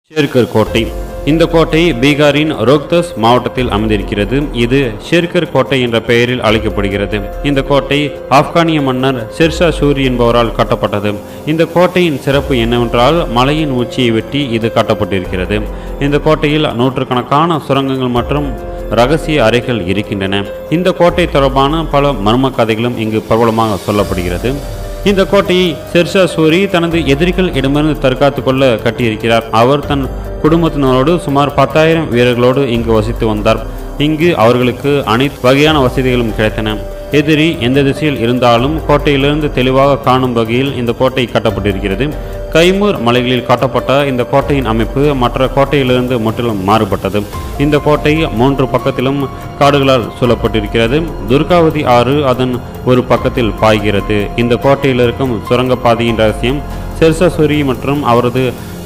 ஷேர்கர் கோட்டை இந்த கோட்டை பீகாரின் ரோக்தஸ் மாவட்டத்தில் அமைந்திருக்கிறது இது ஷேர்கர் கோட்டை என்ற பெயரில் அழைக்கப்படுகிறது இந்த கோட்டை ஆப்கானிய மன்னர் ஷெர்ஷா சூரி என்பவரால் கட்டப்பட்டது இந்த கோட்டையின் சிறப்பு என்னவென்றால் மலையின் உச்சியை வெட்டி இது கட்டப்பட்டிருக்கிறது இந்த கோட்டையில் நூற்றுக்கணக்கான சுரங்கங்கள் மற்றும் ரகசிய அறைகள் இருக்கின்றன இந்த கோட்டை தொடர்பான பல மர்ம கதைகளும் இங்கு பிரபலமாக சொல்லப்படுகிறது இந்த கோட்டையை ஷெர்ஷா சூரி தனது எதிரிகள் இடமிருந்து தற்காத்து கொள்ள கட்டியிருக்கிறார் அவர் தன் குடும்பத்தினரோடு சுமார் பத்தாயிரம் வீரர்களோடு இங்கு வசித்து வந்தார் இங்கு அவர்களுக்கு அனைத்து வகையான வசதிகளும் கிடைத்தன எதிரி எந்த திசையில் இருந்தாலும் கோட்டையிலிருந்து தெளிவாக காணும் வகையில் இந்த கோட்டை கட்டப்பட்டிருக்கிறது கைமூர் மலைகளில் கட்டப்பட்ட இந்த கோட்டையின் அமைப்பு மற்ற கோட்டையிலிருந்து முற்றிலும் மாறுபட்டது இந்த கோட்டை மூன்று பக்கத்திலும் காடுகளால் சூழப்பட்டிருக்கிறது துர்காவதி ஆறு அதன் ஒரு பக்கத்தில் பாய்கிறது இந்த கோட்டையில் இருக்கும் சுரங்கப்பாதையின் ரகசியம் செர்சசூரி மற்றும் அவரது